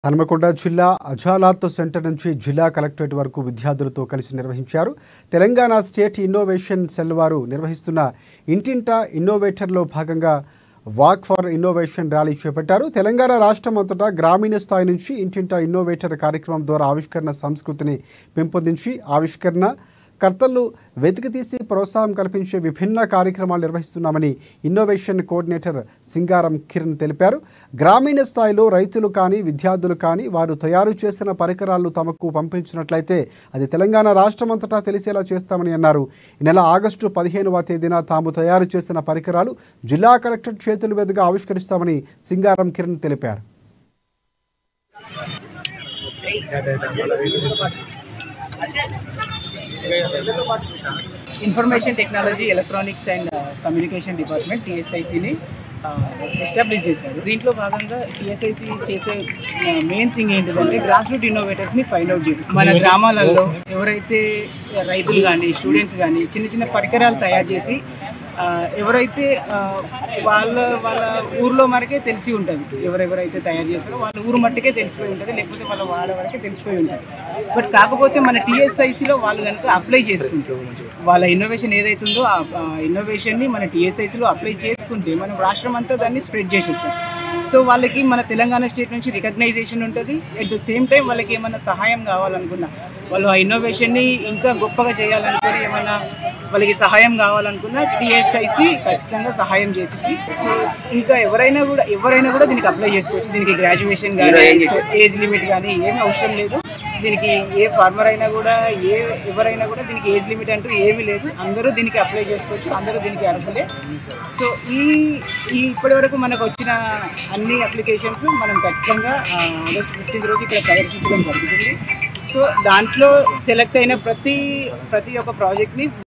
హనుమకొండ జిల్లా అజాలాత్ సెంటర్ నుంచి జిల్లా కలెక్టరేట్ వరకు విద్యార్థులతో కలిసి నిర్వహించారు తెలంగాణ స్టేట్ ఇన్నోవేషన్ సెల్ వారు నిర్వహిస్తున్న ఇంటింటా ఇన్నోవేటర్లో భాగంగా వాక్ ఫర్ ఇన్నోవేషన్ ర్యాలీ చేపట్టారు తెలంగాణ రాష్ట్రం అంతటా గ్రామీణ స్థాయి నుంచి ఇంటింటా ఇన్నోవేటర్ కార్యక్రమం ద్వారా ఆవిష్కరణ సంస్కృతిని పెంపొందించి ఆవిష్కరణ కర్తలు వెతికితీసి ప్రోత్సాహం కల్పించే విభిన్న కార్యక్రమాలు నిర్వహిస్తున్నామని ఇన్నోవేషన్ కోఆర్డినేటర్ సింగారం కిరణ్ తెలిపారు గ్రామీణ స్థాయిలో రైతులు కానీ విద్యార్థులు కానీ వారు తయారు చేసిన పరికరాలు తమకు పంపించినట్లయితే అది తెలంగాణ రాష్ట్రమంతటా తెలిసేలా చేస్తామని అన్నారు ఈ నెల ఆగస్టు పదిహేనవ తేదీన తాము తయారు చేసిన పరికరాలు జిల్లా కలెక్టర్ చేతుల మీదుగా ఆవిష్కరిస్తామని సింగారం కిరణ్ తెలిపారు information technology electronics and communication department టీఎస్ఐసిని ఎస్టాబ్లిష్ చేశారు దీంట్లో భాగంగా టీఎస్ఐసి చేసే మెయిన్ థింగ్ ఏంటిదంటే గ్రాస్ రూట్ ఇన్నోవేటర్స్ని ఫైండ్ అవుట్ చేయడం మన గ్రామాలలో ఎవరైతే రైతులు కానీ స్టూడెంట్స్ కానీ చిన్న చిన్న పరికరాలు తయారు చేసి ఆ, ఎవరైతే ఆ, వాళ్ళ వాళ్ళ ఊర్లో మరకే తెలిసి ఉంటుంది ఎవరెవరైతే తయారు చేస్తారో వాళ్ళ ఊరు మట్టుకే తెలిసిపోయి ఉంటుంది లేకపోతే వాళ్ళ వాళ్ళ వరకే తెలిసిపోయి ఉంటుంది బట్ కాకపోతే మన టీఎస్ఐసిలో వాళ్ళు కనుక అప్లై చేసుకుంటారు వాళ్ళ ఇన్నోవేషన్ ఏదైతుందో ఆ ఇన్నోవేషన్ని మన టీఎస్ఐసిలో అప్లై చేసుకుంటే మనం రాష్ట్రం అంతా దాన్ని స్ప్రెడ్ చేసేస్తాం సో వాళ్ళకి మన తెలంగాణ స్టేట్ నుంచి రికగ్నైజేషన్ ఉంటుంది అట్ ద సేమ్ టైం వాళ్ళకి ఏమైనా సహాయం కావాలనుకున్నా వాళ్ళు ఆ ఇన్నోవేషన్ని ఇంకా గొప్పగా చేయాలనుకుని ఏమైనా వాళ్ళకి సహాయం కావాలనుకున్నా టీఎస్ఐసి ఖచ్చితంగా సహాయం చేసింది సో ఇంకా ఎవరైనా కూడా ఎవరైనా కూడా దీనికి అప్లై చేసుకోవచ్చు దీనికి గ్రాడ్యుయేషన్ కానీ ఏజ్ లిమిట్ కానీ ఏమీ అవసరం లేదు దీనికి ఏ ఫార్మర్ అయినా కూడా ఏ ఎవరైనా కూడా దీనికి ఏజ్ లిమిట్ అంటూ ఏమీ లేదు అందరూ దీనికి అప్లై చేసుకోవచ్చు అందరూ దీనికి అర్హులే సో ఈ ఈ ఇప్పటి వరకు మనకు వచ్చిన అన్ని అప్లికేషన్స్ మనం ఖచ్చితంగా ఆ, ఆగస్ట్ ఫిఫ్టీన్త్ రోజు ఇక్కడ ప్రదర్శించడం జరుగుతుంది సో దాంట్లో సెలెక్ట్ అయిన ప్రతి ప్రతి ఒక్క ప్రాజెక్ట్ని